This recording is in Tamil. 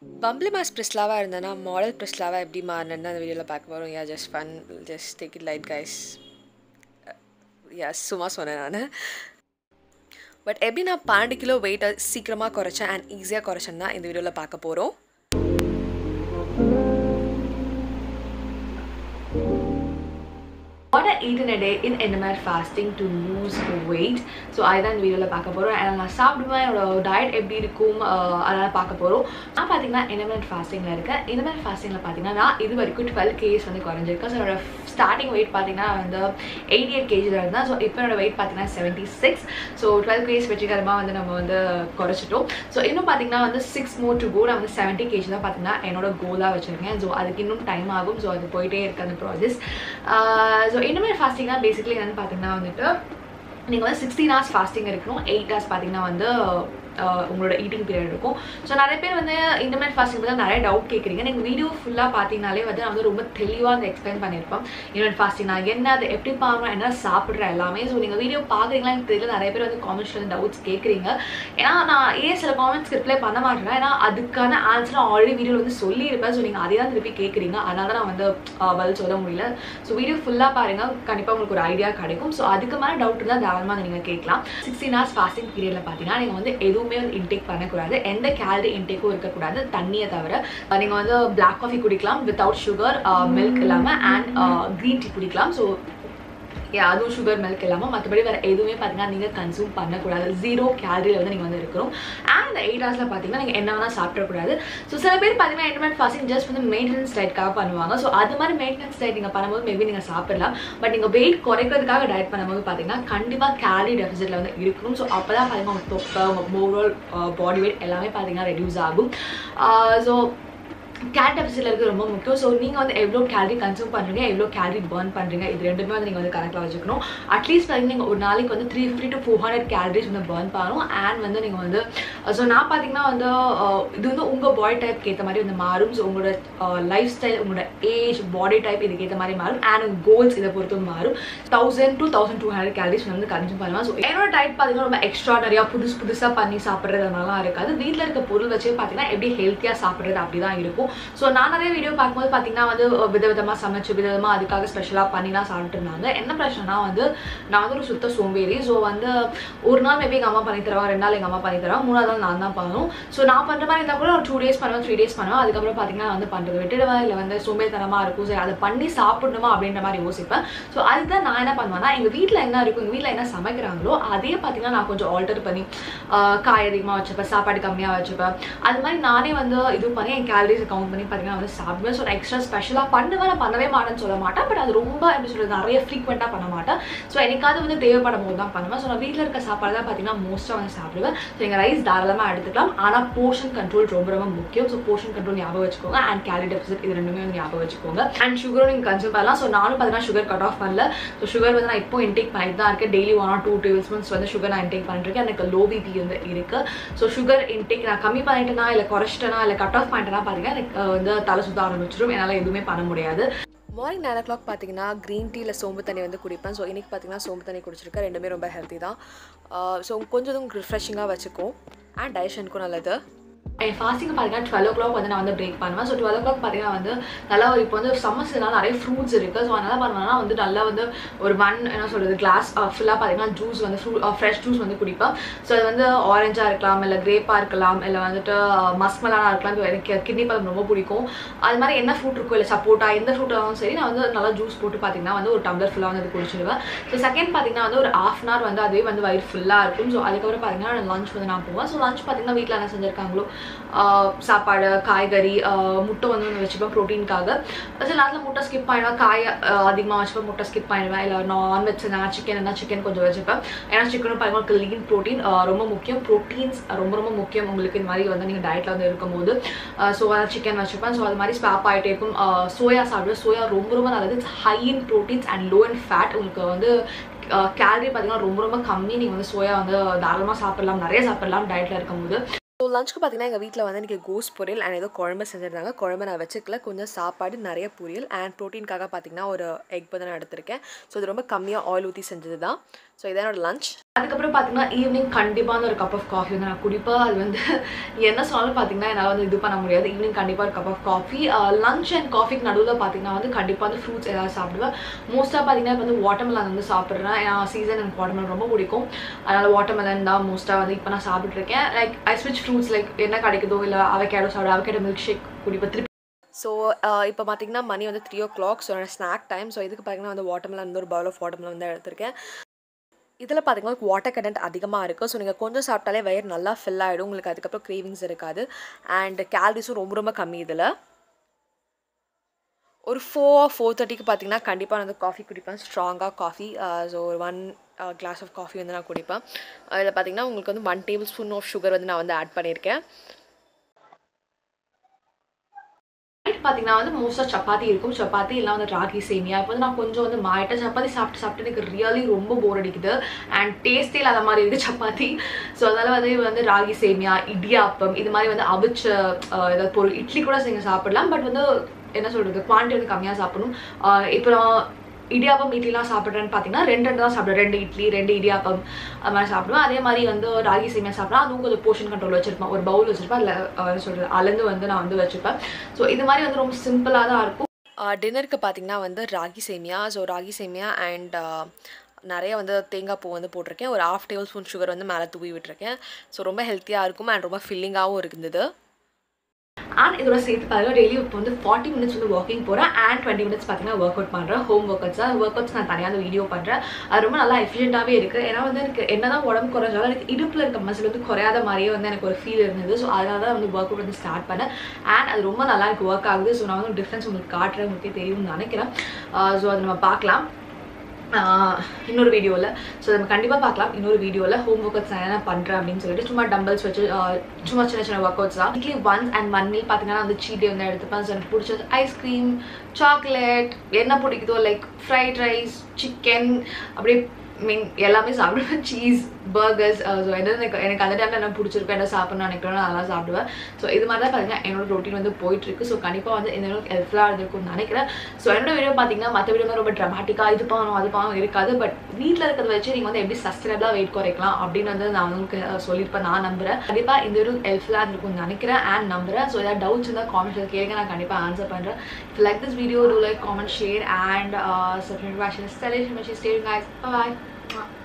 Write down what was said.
பம்ப்ளி மாஸ் பிரிஸ்லாவாக இருந்தேன்னா மாடல் பிரிஸ்லாவாக எப்படி மாறினேன்னு அந்த வீடியோவில் பார்க்க போகிறோம் yeah just fun just take it light guys yeah சும்மா சொன்னேன் நான் பட் எப்படி நான் பன்னெண்டு கிலோ வெயிட்டை சீக்கிரமாக குறைச்சேன் அண்ட் ஈஸியாக குறைச்சேன்னா இந்த வீடியோவில் பார்க்க போகிறோம் What I eat in a day in NMR fasting to lose weight so அதுதான் இந்த வீடியோவில் பார்க்க போகிறோம் அண்ட் நான் சாப்பிடுவேன் என்னோட டயட் எப்படி இருக்கும் அஹ், அதெல்லாம் பார்க்க போகிறோம் நான் பார்த்தீங்கன்னா NMR ஃபாஸ்டிங்கில் இருக்கேன் NMR ஃபாஸ்டிங்கில் பார்த்தீங்கன்னா நான் இது வரைக்கும் டுவெல் கேஜ் வந்து குறைஞ்சிருக்கேன் ஸோ என்னோட ஸ்டார்டிங் வெயிட் பார்த்தீங்கன்னா வந்து எயிட்டி எயிட் கேஜில் இருந்தேன் ஸோ இப்போ என்னோட வெயிட் பார்த்தீங்கன்னா seventy six so twelve kg வெற்றிகரமாக வந்து நம்ம வந்து குறைச்சிட்டோம் ஸோ இன்னும் பார்த்தீங்கன்னா வந்து சிக்ஸ் மோர் டு கோ நான் வந்து செவன்ட்டி கேஜி தான் பார்த்தீங்கன்னா என்னோட கோலாக வச்சுருக்கேன் ஸோ அதுக்கு இன்னும் டைம் ஆகும் ஸோ அது போயிட்டே இருக்கு அந்த ப்ராசஸ் ஸோ இனிமேல் ஃபாஸ்டிங்னா பேசிக்கலி என்னன்னு பார்த்தீங்கன்னா வந்துட்டு நீங்கள் வந்து சிக்ஸ்டீன் ஹவர்ஸ் ஃபாஸ்டிங் இருக்கணும் எயிட் ஹவர்ஸ் பார்த்தீங்கன்னா வந்து ஆஹ் உங்களோட ஈட்டிங் பீரியட் இருக்கும் ஸோ நிறைய பேர் வந்து இந்த மாதிரி ஃபாஸ்டிங் பற்றி நிறைய டவுட் கேட்குறீங்க நீங்கள் வீடியோ ஃபுல்லாக பார்த்தீங்கனாலே வந்து நான் வந்து ரொம்ப தெளிவாக வந்து எக்ஸ்பிளைன் பண்ணியிருப்பேன் இந்த ஃபாஸ்டிங் நான் என்ன அது எப்படி பார்க்கணும் என்ன சாப்பிட்றேன் எல்லாமே ஸோ நீங்கள் வீடியோ பார்க்குறீங்களா எனக்கு தெரியல நிறைய பேர் வந்து காமெண்ட்ஸில் வந்து டவுட்ஸ் கேட்குறீங்க ஏன்னா நான் ஏன் சில காமெண்ட்ஸ்க்கு ரிப்ளை பண்ண மாட்டேன் ஏன்னா அதுக்கான ஆன்சர் ஆல்ரெடி வீடியோ வந்து சொல்லியிருப்பேன் ஸோ நீங்கள் அதே தான் திருப்பி கேட்குறீங்க அதனால தான் நான் வந்து ஆஹ் பதில் சொல்ல முடியல ஸோ வீடியோ ஃபுல்லாக பாருங்கள் கண்டிப்பாக உங்களுக்கு ஒரு ஐடியா கிடைக்கும் ஸோ அதுக்கு மேலே டவுட் இருந்தால் தாராளமாக நீங்கள் கேட்கலாம் சிக்ஸ்டீன் ஹவர்ஸ் ஃபாஸ்டிங் பீரியடில் பார்த்தீங்கன்னா நீங்கள் வந்து எதுவுமே வந்து இன்டேக் பண்ணக்கூடாது எந்த கேலரி இன்டேக்கும் இருக்கக்கூடாது தண்ணியை தவிர நீங்கள் வந்து பிளாக் காஃபி குடிக்கலாம் வித்தவுட் சுகர் மில்க் இல்லாமல் அண்ட் க்ரீன் டீ குடிக்கலாம் ஸோ yeah, அதுவும் சுகர் மில்க் இல்லாமல் மற்றபடி வேறு எதுவுமே பார்த்தீங்கன்னா நீங்கள் கன்சூம் பண்ணக்கூடாது ஜீரோ கேலரியில் வந்து நீங்கள் வந்து இருக்கணும் அண்ட் அந்த எயிட் ஹவர்ஸில் பார்த்தீங்கன்னா நீங்கள் என்ன வேணால் சாப்பிடக்கூடாது ஸோ சில பேர் பார்த்தீங்கன்னா இன்டர்மீடியட் ஃபாஸ்டிங் ஜஸ்ட் வந்து மெயின்டெனன்ஸ் டயட்காக பண்ணுவாங்க ஸோ அது மாதிரி மெயின்டெனன்ஸ் டயட் நீங்கள் பண்ணும்போது மேபி நீங்கள் சாப்பிடலாம் பட் நீங்கள் வெயிட் குறைக்கிறதுக்காக டயட் பண்ணும்போது பார்த்தீங்கன்னா கண்டிப்பாக கேலரி டெபிசிட்டில் வந்து இருக்கணும் ஸோ அப்போ தான் பார்த்தீங்கன்னா உங்கள் தொப்பை உங்கள் ஓவரால் பாடி வெயிட் எல்லாமே பார்த்தீங்கன்னா ரெடியூஸ் ஆகும் ஸோ கேட் டெபிசிட்டில் இருக்க ரொம்ப முக்கியம் ஸோ நீங்கள் வந்து எவ்வளோ கேலரி கன்சூம் பண்ணுறீங்க எவ்வளோ கேலரி பர்ன் பண்ணுறீங்க இது ரெண்டுமே வந்து நீங்கள் வந்து கரெக்டாக வச்சுக்கணும் அட்லீஸ்ட் வந்து நீங்கள் ஒரு நாளைக்கு வந்து three fifty to four hundred calories வந்து பர்ன் பண்ணணும் அண்ட் வந்து நீங்கள் வந்து ஸோ நான் பார்த்தீங்கன்னா வந்து அஹ், இது வந்து உங்கள் பாடி டைப்க்கு ஏற்ற மாதிரி வந்து மாறும் ஸோ உங்களோட லைஃப் ஸ்டைல் உங்களோட ஏஜ் பாடி டைப் இதுக்கு ஏற்ற மாதிரி மாறும் அண்ட் கோல்ஸ் இதை பொறுத்தும் மாறும் thousand two thousand two hundred calories வந்து கன்சூம் பண்ணலாம் ஸோ என்னோட டைப் பார்த்தீங்கன்னா ரொம்ப எக்ஸ்ட்ரா நிறையா புதுசு புதுசாக பண்ணி சாப்பிட்றதுனாலாம் இருக்காது வீட்டில் இருக்க பொருள் வச்சு பார்த்தீங்கன்னா எப்படி ஹெல்த்தியாக சாப்பிட்றது அப்படி தான் இருக்கும் ஸோ நான் நிறைய வீடியோ பார்க்கும்போது பார்த்தீங்கன்னா வந்து விதவிதமாக சமைச்சு விதவிதமாக அதுக்காக ஸ்பெஷலாக பண்ணிலாம் சாப்பிட்டு இருந்தாங்க என்ன பிரச்சனைனா வந்து நான் வந்து ஒரு சுத்த சோம்பேறி ஸோ வந்து ஒரு நாள் மேபி எங்கள் அம்மா பண்ணி தருவாங்க ரெண்டு நாள் எங்கள் அம்மா பண்ணி தருவாங்க மூணாவது நாள் நான் தான் பண்ணணும் ஸோ நான் பண்ணுற மாதிரி இருந்தால் கூட ஒரு டூ டேஸ் பண்ணுவேன் த்ரீ டேஸ் பண்ணுவேன் அதுக்கப்புறம் பார்த்தீங்கன்னா நான் வந்து பண்ணுறது விட்டுடுவேன் இல்லை வந்து சோம்பேறித்தனமாக இருக்கும் சரி அதை பண்ணி சாப்பிடணுமா அப்படின்ற மாதிரி யோசிப்பேன் ஸோ அதுதான் நான் என்ன பண்ணுவேன்னா எங்கள் வீட்டில் என்ன இருக்கும் எங்கள் வீட்டில் என்ன சமைக்கிறாங்களோ அதே பார்த்தீங்கன்னா நான் கொஞ்சம் ஆல்டர் பண்ணி ஆஹ், காய் அதிகமாக வச்சுப்பேன் சாப்பாடு கம்மியாக வச்சுப்பேன் அது மாதிரி நானே வந்து இது பண்ணி என் கேலரிஸ் கவுண்ட் பண்ணி பார்த்தீங்கன்னா வந்து சாப்பிடுவேன் ஸோ நான் எக்ஸ்ட்ரா ஸ்பெஷலாக பண்ணுவேன் நான் பண்ணவே மாட்டேன்னு சொல்ல மாட்டேன் பட் அது ரொம்ப எப்படி சொல்கிறது நிறைய ஃப்ரீக்வெண்ட்டாக பண்ண மாட்டேன் ஸோ எனக்காவது வந்து தேவைப்படும் போது தான் பண்ணுவேன் ஸோ நான் வீட்டில் இருக்க சாப்பாடு தான் பார்த்தீங்கன்னா மோஸ்ட்டாக வந்து சாப்பிடுவேன் ஸோ எங்கள் ரைஸ் தாராளமாக எடுத்துக்கலாம் ஆனால் போர்ஷன் கண்ட்ரோல் ரொம்ப ரொம்ப முக்கியம் ஸோ போர்ஷன் கண்ட்ரோல் ஞாபகம் வச்சுக்கோங்க அண்ட் கேலரி டெபிசிட் இது ரெண்டுமே வந்து ஞாபகம் வச்சுக்கோங்க அண்ட் சுகரும் நீங்கள் கன்சியூம் பண்ணலாம் ஸோ நானும் பார்த்தீங்கன்னா சுகர் கட் ஆஃப் பண்ணல ஸோ சுகர் வந்து நான் இப்போ இன்டேக் பண்ணிட்டு தான் இருக்கேன் daily one or two tablespoons வந்து சுகர் நான் இன்டேக் பண்ணிருக்கேன் எனக்கு லோ பிபி வந்து இருக்கு ஸோ சுகர் இன்டேக் நான் கம்மி பண்ணிட்டேனா இல்லை குறைச்சிட்டேனா இல்லை கட் ஆஃப் பண்ணிட்டேனா பார்த்தீங்கன்னா எனக்கு அஹ், வந்து தலை சுத்த ஆரம்பிச்சிடும் என்னால் எதுவுமே பண்ண முடியாது மார்னிங் நைன் ஓ கிளாக் பார்த்தீங்கன்னா க்ரீன் டீயில் சோம்பு தண்ணி வந்து குடிப்பேன் ஸோ இன்றைக்கி பார்த்தீங்கன்னா சோம்பு தண்ணி குடிச்சிருக்கேன் ரெண்டுமே ரொம்ப ஹெல்த்தி தான் ஸோ கொஞ்சம் இதுவும் ரிஃப்ரெஷிங்காக வச்சுக்கும் அண்ட் டைஜஷனுக்கும் நல்லது என் ஃபாஸ்டிங் பார்த்தீங்கன்னா டுவெல் ஓ கிளாக் வந்து நான் வந்து பிரேக் பண்ணுவேன் ஸோ டுவெல் ஓ கிளாக் பார்த்தீங்கன்னா வந்து நல்லா ஒரு இப்போ வந்து சம்மர்ஸ்லாம் நிறைய ஃப்ரூட்ஸ் இருக்குது ஸோ அதனால் பண்ணுவேன்னா வந்து நல்லா வந்து ஒரு ஒன் என்ன சொல்கிறது கிளாஸ் ஃபுல்லாக பார்த்தீங்கன்னா ஜூஸ் வந்து ஃப்ரூட் ஃப்ரெஷ் ஜூஸ் வந்து குடிப்பேன் ஸோ அது வந்து ஆரஞ்சாக இருக்கலாம் இல்லை கிரேப்பாக இருக்கலாம் இல்லை வந்துட்டு மஸ்மலானா இருக்கலாம் இப்போ எனக்கு கிட்னி பழம் ரொம்ப பிடிக்கும் அது மாதிரி என்ன ஃப்ரூட் இருக்கோ இல்லை சப்போட்டா எந்த ஃப்ரூட் ஆகும் சரி நான் வந்து நல்லா ஜூஸ் போட்டு பார்த்தீங்கன்னா வந்து ஒரு டம்ளர் ஃபுல்லாக வந்து அது குடிச்சிடுவேன் ஸோ செகண்ட் பார்த்தீங்கன்னா வந்து ஒரு ஆஃப் அன் ஹவர் வந்து அதுவே வந்து வயிறு ஃபுல்லாக இருக்கும் ஸோ அதுக்கப்புறம் பார்த்தீங்கன்னா லஞ்ச் வந்து நான் போவேன் ஸோ லஞ்ச் பார்த்தீங்கன்னா வீட்டில் என்ன செஞ்சுருக்காங்களோ ஆஹ் சாப்பாடு காய்கறி ஆஹ் முட்டை வந்து ஒன்று வச்சுப்பேன் ப்ரோட்டீனுக்காக சில நேரத்தில் முட்டை ஸ்கிப் பண்ணிடுவேன் காய் அதிகமாக வச்சுப்பேன் முட்டை ஸ்கிப் பண்ணிடுவேன் இல்லை நான்வெஜ் நான் சிக்கன் என்ன சிக்கன் கொஞ்சம் வச்சுப்பேன் ஏன்னா சிக்கனும் பார்த்தீங்கன்னா லீன் ப்ரோட்டீன் ரொம்ப முக்கியம் ப்ரோட்டீன்ஸ் ரொம்ப ரொம்ப முக்கியம் உங்களுக்கு இந்த மாதிரி வந்து நீங்கள் டயட்டில் வந்து இருக்கும்போது ஸோ சிக்கன் வச்சுப்பேன் ஸோ அது மாதிரி ஸ்பாப் ஆகிட்டே இருக்கும் சோயா சாப்பிடுவேன் சோயா ரொம்ப ரொம்ப நல்லது high in proteins and low in fat உங்களுக்கு வந்து கேலரி பார்த்தீங்கன்னா ரொம்ப ரொம்ப கம்மி நீங்கள் வந்து சோயா வந்து தாராளமாக சாப்பிடலாம் நிறைய சாப்பிடலாம் டயட்டில் இருக்கும்போது ஸோ லஞ்சுக்கு பார்த்தீங்கன்னா எங்கள் வீட்டில் வந்து இன்றைக்கி கோஸ் பொரியல் அண்ட் ஏதோ குழம்பு செஞ்சுருந்தாங்க குழம்பு நான் வச்சுக்கல கொஞ்சம் சாப்பாடு நிறைய பொரியல் அண்ட் ப்ரோட்டீனுக்காக பார்த்தீங்கன்னா ஒரு எக் வந்து நான் எடுத்திருக்கேன் ஸோ இது ரொம்ப கம்மியாக ஆயில் ஊற்றி செஞ்சது தான் ஸோ இதான் என்னோட லஞ்ச் அதுக்கப்புறம் பார்த்தீங்கன்னா ஈவினிங் கண்டிப்பாக ஒரு கப் ஆஃப் காஃபி வந்து நான் குடிப்பேன் அது வந்து என்ன சொன்னாலும் பார்த்தீங்கன்னா என்னால் வந்து இது பண்ண முடியாது ஈவினிங் கண்டிப்பாக ஒரு cup of coffee lunch and காஃபிக்கு நடுவில் பார்த்தீங்கன்னா வந்து கண்டிப்பாக வந்து ஃப்ரூட்ஸ் ஏதாவது சாப்பிடுவேன் மோஸ்ட்டாக பார்த்தீங்கன்னா இப்போ வந்து வாட்டர்மெலன் வந்து சாப்பிட்றேன் ஏன்னா சீசன் எனக்கு வாட்டர்மெலன் ரொம்ப பிடிக்கும் அதனால் வாட்டர்மெலன் தான் மோஸ்ட்டாக வந்து இப்போ நான் சாப்பிட்ருக்கேன் லைக் ஐ ஸ்விட்ச் ஃப்ரூட்ஸ் லைக் என்ன கிடைக்குதோ இல்லை அவகேடோ சாப்பிட அவகேடோ மில்க் ஷேக் குடிப்பேன் திருப்பி ஸோ இப்போ பார்த்தீங்கன்னா மணி வந்து three o'clock so snack time so இதுக்கு பார்த்தீங்கன்னா வந்து வாட்டர்மெலன் வந்து ஒரு பவுல் ஆஃப் வாட்டர்மெலன் வந்து எடுத்திருக்கேன் இதில் பார்த்தீங்கன்னா வாட்டர் கண்டென்ட் அதிகமாக இருக்குது ஸோ நீங்கள் கொஞ்சம் சாப்பிட்டாலே வயிறு நல்லா ஃபில் ஆகிடும் உங்களுக்கு அதுக்கப்புறம் க்ரேவிங்ஸ் இருக்காது அண்ட் கேலரிஸும் ரொம்ப ரொம்ப கம்மி இதில் ஒரு ஃபோர் ஃபோர் தேர்ட்டிக்கு பார்த்தீங்கன்னா கண்டிப்பாக நான் வந்து காஃபி குடிப்பேன் ஸ்ட்ராங்காக காஃபி ஸோ ஒரு ஒன் கிளாஸ் ஆஃப் காஃபி வந்து நான் குடிப்பேன் அதில் பார்த்தீங்கன்னா உங்களுக்கு வந்து one tablespoon of sugar வந்து நான் வந்து ஆட் பண்ணியிருக்கேன் நைட் பார்த்தீங்கன்னா வந்து மோஸ்ட்டாக சப்பாத்தி இருக்கும் சப்பாத்தி இல்லை வந்து ராகி சேமியா இப்போ வந்து நான் கொஞ்சம் வந்து மாயிட்ட சப்பாத்தி சாப்பிட்டு சாப்பிட்டு எனக்கு ரியலி ரொம்ப போர் அடிக்குது அண்ட் டேஸ்டே இல்லாத மாதிரி இருக்குது சப்பாத்தி ஸோ அதனால் வந்து வந்து ராகி சேமியா இடியாப்பம் இது மாதிரி வந்து அவிச்ச அஹ், ஏதாவது பொருள் இட்லி கூட நீங்கள் சாப்பிடலாம் பட் வந்து என்ன சொல்கிறது குவான்டிட்டி வந்து கம்மியாக சாப்பிடணும் அஹ், இப்போ நான் இடியாப்பம் இட்லிலாம் சாப்பிட்றேன்னு பார்த்தீங்கன்னா ரெண்டு ரெண்டு தான் சாப்பிடுவேன் ரெண்டு இட்லி ரெண்டு இடியாப்பம் அது மாதிரி சாப்பிடுவேன் அதே மாதிரி வந்து ராகி சேமியா சாப்பிட்றேன் அதுவும் கொஞ்சம் போர்ஷன் கண்ட்ரோல் வச்சிருப்பேன் ஒரு பவுல் வச்சிருப்பேன் அதில் என்ன சொல்கிறது அளந்து வந்து நான் வந்து வச்சுப்பேன் ஸோ இது மாதிரி வந்து ரொம்ப சிம்பிளாக தான் இருக்கும் டின்னருக்கு பார்த்தீங்கன்னா வந்து ராகி சேமியா ஸோ ராகி சேமியா அண்ட் நிறைய வந்து தேங்காய் பூ வந்து போட்டிருக்கேன் ஒரு ஹாஃப் டேபிள் ஸ்பூன் சுகர் வந்து மேலே தூவி விட்டுருக்கேன் ஸோ ரொம்ப ஹெல்த்தியாக இருக்கும் அண்ட் ரொம்ப ஃபில்லிங்காகவும் இருந்தது அண்ட் இதோட சேர்த்து பாருங்க டெய்லி இப்போ வந்து ஃபார்ட்டி மினிட்ஸ் வந்து வாக்கிங் போகிறேன் அண்ட் டுவெண்ட்டி மினிட்ஸ் பார்த்தீங்கன்னா ஒர்க் அவுட் பண்ணுறேன் ஹோம் ஒர்க் அவுட்ஸ் தான் ஒர்க் அவுட்ஸ் நான் தனியாக அந்த வீடியோ பண்ணுறேன் அது ரொம்ப நல்லா எஃபிஷியண்ட்டாகவே இருக்குது ஏன்னா வந்து எனக்கு என்னதான் உடம்பு குறைஞ்சாலும் எனக்கு இடுப்பில் இருக்க மசில் வந்து குறையாத மாதிரியே வந்து எனக்கு ஒரு ஃபீல் இருந்தது ஸோ அதனால தான் வந்து ஒர்க் அவுட் வந்து ஸ்டார்ட் பண்ணேன் அண்ட் அது ரொம்ப நல்லா எனக்கு ஒர்க் ஆகுது ஸோ நான் வந்து டிஃப்ரென்ஸ் உங்களுக்கு காட்டுறேன் உங்களுக்கே தெரியும்னு நினைக்கிறேன் ஸோ அதை நம்ம பார்க்கலாம் ஆஹ் இன்னொரு வீடியோவில் ஸோ நம்ம கண்டிப்பாக பார்க்கலாம் இன்னொரு வீடியோவில் ஹோம் ஒர்க் அவுட்ஸ் என்ன பண்ணுறேன் அப்படின்னு சொல்லிட்டு சும்மா டம்பிள்ஸ் வச்சு ஆஹ் சும்மா சின்ன சின்ன ஒர்க் அவுட்ஸ் தான் weekly once and one meal பார்த்தீங்கன்னா வந்து சீட் வந்து எடுத்துப்பேன் ஸோ எனக்கு பிடிச்சது ஐஸ்கிரீம் சாக்லேட் என்ன பிடிக்குதோ லைக் ஃப்ரைட் ரைஸ் சிக்கன் அப்படியே மீன் எல்லாமே சாப்பிடுவேன் சீஸ் பர்கர்ஸ் ஸோ என்ன எனக்கு எனக்கு அந்த டைமில் என்ன பிடிச்சிருக்கோ என்ன சாப்பிட்ணும்னு நினைக்கிறோம் நான் அதெல்லாம் சாப்பிடுவேன் ஸோ இது மாதிரி தான் பார்த்தீங்கன்னா என்னோட ரொட்டீன் வந்து போயிட்டு இருக்கு ஸோ கண்டிப்பாக வந்து இந்த அளவுக்கு ஹெல்ப்ஃபுல்லாக இருந்திருக்கும்னு நினைக்கிறேன் ஸோ என்னோட வீடியோ பார்த்தீங்கன்னா மற்ற வீடியோ வந்து ரொம்ப ட்ரமாட்டிக்காக இது பண்ணணும் அது பண்ணணும் இருக்காது பட் வீட்டில் இருக்கிறத வச்சு நீங்கள் வந்து எப்படி சஸ்டைனபிளாக வெயிட் குறைக்கலாம் அப்படின்னு வந்து நான் உங்களுக்கு அஹ், சொல்லியிருப்பேன் நான் நம்புறேன் கண்டிப்பாக இந்த வீடியோ ஹெல்ப்ஃபுல்லாக இருந்திருக்கும்னு நினைக்கிறேன் அண்ட் நம்புறேன் ஸோ ஏதாவது டவுட்ஸ் இருந்தால் காமெண்ட்ஸில் கேளுங்க நான் கண்டிப்பாக ஆன்சர் பண்ணுறேன் if like this video do like comment share and subscribe வாட்சிங் ஸ்டெலிஷ் மச்சி ஸ்டே guys bye bye